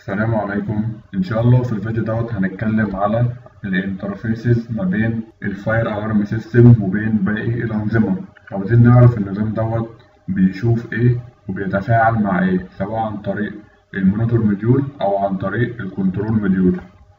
السلام عليكم إن شاء الله في الفيديو دوت هنتكلم على الانترفيسز ما بين الفاير الارم سيستم وبين باقي الأنظمة عاوزين نعرف النظام دوت بيشوف إيه وبيتفاعل مع إيه سواء عن طريق المونيتور موديول أو عن طريق الكنترول موديول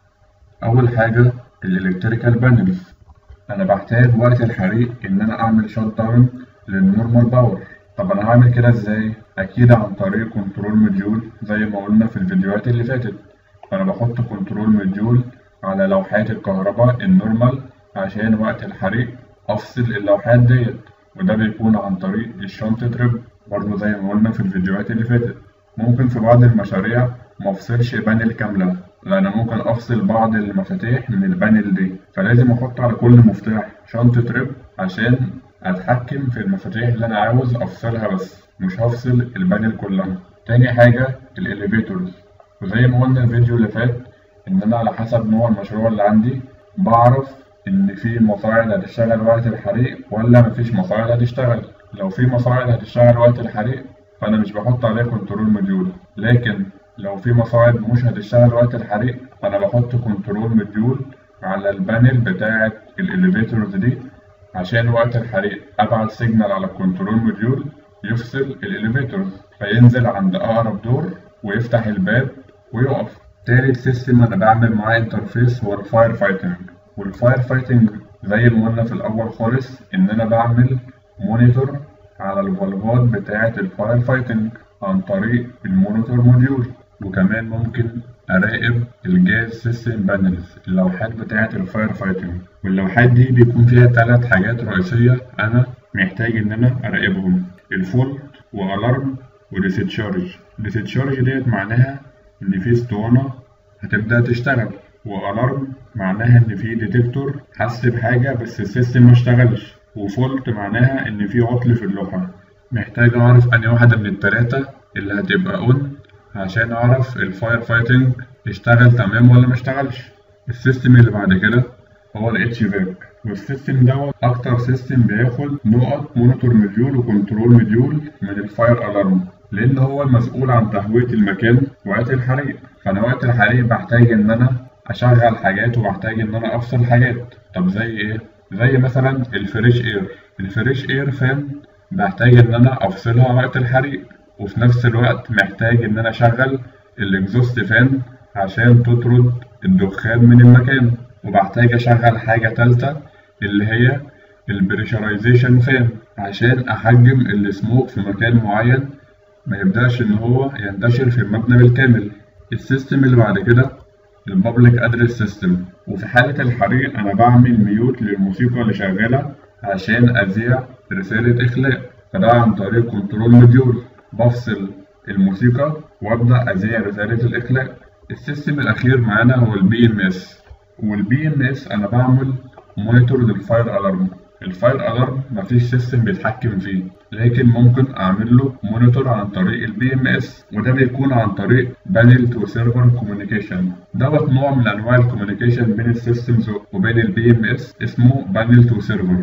أول حاجة الإلكتريكال بانلز أنا بحتاج وقت الحريق إن أنا أعمل شوت داون للنورمال باور طب أنا هعمل كده إزاي؟ أكيد عن طريق كنترول موديول زي ما قلنا في الفيديوهات اللي فاتت فأنا بحط كنترول موديول على لوحات الكهرباء النورمال عشان وقت الحريق أفصل اللوحات ديت وده بيكون عن طريق الشنط تريب برضه زي ما قلنا في الفيديوهات اللي فاتت ممكن في بعض المشاريع مفصلش بانل كاملة لأن ممكن أفصل بعض المفاتيح من البانل دي فلازم أحط على كل مفتاح شنط تريب عشان أتحكم في المفاتيح اللي أنا عاوز أفصلها بس مش هفصل البانل كلها تاني حاجة الإليفيتورز وزي ما قلنا الفيديو اللي فات إن أنا على حسب نوع المشروع اللي عندي بعرف إن في مصاعد هتشتغل وقت الحريق ولا مفيش مصاعد هتشتغل لو في مصاعد هتشتغل وقت الحريق فأنا مش بحط عليها كنترول موديول لكن لو في مصاعد مش هتشتغل وقت الحريق فأنا بحط كنترول موديول على البانل بتاعة الإليفيتورز دي عشان وقت الحريق أبعت سيجنال على الكنترول موديول يفصل الإليفيتورز فينزل عند أقرب دور ويفتح الباب ويقف تالت سيستم أنا بعمل معاه انترفيس هو الفاير فايتنج والفاير فايتنج زي ما قلنا في الأول خالص إن أنا بعمل مونيتور على الفالفات بتاعة الفاير فايتنج عن طريق المونيتور موديول وكمان ممكن أراقب الجاز سيستم بانلز اللوحات بتاعة الفاير فايتنج واللوحات دي بيكون فيها تلات حاجات رئيسية أنا محتاج إن أنا أراقبهم الفولت وألارم وديستشارج ديستشارج ديت معناها إن في اسطوانة هتبدأ تشتغل وألارم معناها إن في ديتكتور حس بحاجة بس السيستم مشتغلش وفولت معناها إن في عطل في اللوحة محتاج أعرف أنهي واحدة من التلاتة اللي هتبقى أون عشان أعرف الفاير فايتنج اشتغل تمام ولا مشتغلش السيستم اللي بعد كده هو ال HVAC والسيستم دوت أكتر سيستم بياخد نقط مونيتور موديول وكنترول موديول من الفاير ألارم لأن هو المسؤول عن تهوية المكان وقت الحريق فأنا وقت الحريق بحتاج إن أنا أشغل حاجات وبحتاج إن أنا أفصل حاجات طب زي إيه؟ زي مثلا الفريش إير الفريش إير فان بحتاج إن أنا أفصلها وقت الحريق وفي نفس الوقت محتاج إن أنا أشغل الإكزوست فان عشان تطرد الدخان من المكان وبحتاج أشغل حاجة تالتة اللي هي البريشرايزيشن فان عشان أحجم السموك في مكان معين ما يبدأش إن هو ينتشر في المبنى بالكامل السيستم اللي بعد كده البابليك ادرس سيستم وفي حالة الحريق أنا بعمل ميوت للموسيقى اللي شغالة عشان أذيع رسالة إخلاء فده عن طريق كنترول موديول بفصل الموسيقى وابدا اذيع رساله الاخلاء السيستم الاخير معانا هو البي ام اس والبي ام اس انا بعمل مونيتور للفاير الارم الفاير الارم مفيش سيستم بيتحكم فيه لكن ممكن اعمل له مونيتور عن طريق البي ام اس وده بيكون عن طريق بانل تو سيرفر كوميونيكيشن دوت نوع من انواع الكوميونيكيشن بين السيستمز وبين البي ام اس اسمه بانل تو سيرفر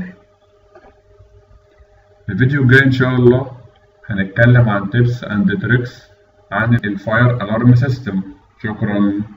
الفيديو الجاي ان شاء الله هنتكلم عن tips and tricks عن الفاير الارم سيستم شكرا